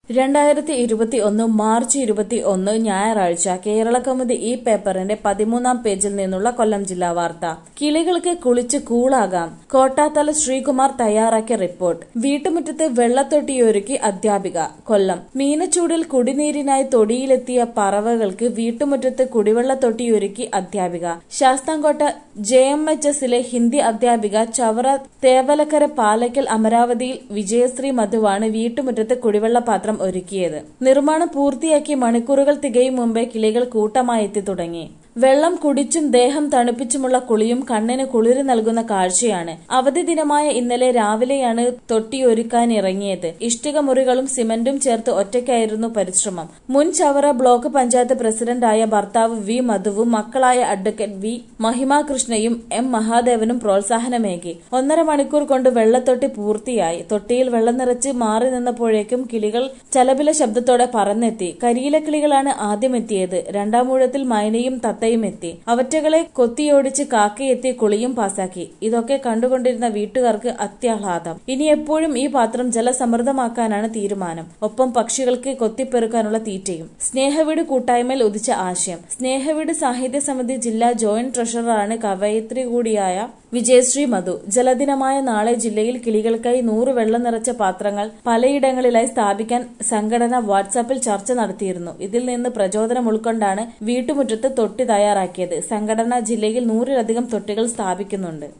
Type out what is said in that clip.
രണ്ടായിരത്തി ഇരുപത്തി ഒന്ന് മാർച്ച് ഇരുപത്തി ഒന്ന് ഞായറാഴ്ച കേരള കൗമുദി ഈ പേപ്പറിന്റെ പതിമൂന്നാം പേജിൽ നിന്നുള്ള കൊല്ലം ജില്ലാ വാർത്ത കിളികൾക്ക് കുളിച്ച് കൂളാകാം കോട്ടാത്തല ശ്രീകുമാർ തയ്യാറാക്കിയ റിപ്പോർട്ട് വീട്ടുമുറ്റത്ത് വെള്ളത്തൊട്ടിയൊരുക്കി അധ്യാപിക കൊല്ലം മീനച്ചൂടിൽ കുടിനീരിനായി തൊടിയിലെത്തിയ പറവകൾക്ക് വീട്ടുമുറ്റത്ത് കുടിവെള്ളത്തൊട്ടിയൊരുക്കി അധ്യാപിക ശാസ്താംകോട്ട ജെ എം എച്ച് എസിലെ ഹിന്ദി അധ്യാപിക ചവറ തേവലക്കര പാലക്കൽ അമരാവതിയിൽ വിജയശ്രീ മധുവാണ് വീട്ടുമുറ്റത്ത് കുടിവെള്ള പാത്രം ഒരുക്കിയത് നിർമ്മാണം പൂർത്തിയാക്കി മണിക്കൂറുകൾ തികയും മുമ്പേ കിളികൾ കൂട്ടമായി എത്തി തുടങ്ങി വെള്ളം കുടിച്ചും ദേഹം തണുപ്പിച്ചുമുള്ള കുളിയും കണ്ണിന് കുളിര് നൽകുന്ന കാഴ്ചയാണ് അവധി ദിനമായ ഇന്നലെ രാവിലെയാണ് തൊട്ടിയൊരുക്കാനിറങ്ങിയത് ഇഷ്ടിക മുറികളും സിമന്റും ചേർത്ത് ഒറ്റയ്ക്കായിരുന്നു പരിശ്രമം മുൻ ചവറ ബ്ലോക്ക് പഞ്ചായത്ത് പ്രസിഡന്റായ ഭർത്താവ് വി മധുവും മക്കളായ അഡ്വക്കേറ്റ് വി മഹിമ കൃഷ്ണയും എം മഹാദേവനും പ്രോത്സാഹനമേകി ഒന്നര മണിക്കൂർ കൊണ്ട് വെള്ളത്തൊട്ടി പൂർത്തിയായി തൊട്ടിയിൽ വെള്ളം നിറച്ച് മാറി നിന്നപ്പോഴേക്കും കിളികൾ ചലപില ശബ്ദത്തോടെ പറന്നെത്തി കരിയില കിളികളാണ് ആദ്യം എത്തിയത് രണ്ടാം മൂഴത്തിൽ മൈനയും തത്തയും എത്തി അവറ്റകളെ കൊത്തിയോടിച്ച് കാക്കയെത്തി കുളിയും പാസാക്കി ഇതൊക്കെ കണ്ടുകൊണ്ടിരുന്ന വീട്ടുകാർക്ക് അത്യാഹ്ലാദം ഇനി എപ്പോഴും ഈ പാത്രം ജലസമൃദ്ധമാക്കാനാണ് തീരുമാനം ഒപ്പം പക്ഷികൾക്ക് കൊത്തിപ്പെറുക്കാനുള്ള തീറ്റയും സ്നേഹവീട് കൂട്ടായ്മയിൽ ഉദിച്ച ആശയം സ്നേഹവീട് സാഹിത്യ സമിതി ജില്ലാ ജോയിന്റ് ട്രഷററാണ് കവയിത്രി കൂടിയായ വിജയശ്രീ മധു ജലദിനമായ നാളെ ജില്ലയിൽ കിളികൾക്കായി നൂറ് വെള്ളം നിറച്ച പാത്രങ്ങൾ പലയിടങ്ങളിലായി സ്ഥാപിക്കാൻ സംഘടന വാട്സാപ്പിൽ ചർച്ച നടത്തിയിരുന്നു ഇതിൽ നിന്ന് പ്രചോദനം ഉൾക്കൊണ്ടാണ് വീട്ടുമുറ്റത്ത് തൊട്ടി തയ്യാറാക്കിയത് സംഘടന ജില്ലയിൽ നൂറിലധികം തൊട്ടികൾ സ്ഥാപിക്കുന്നുണ്ട്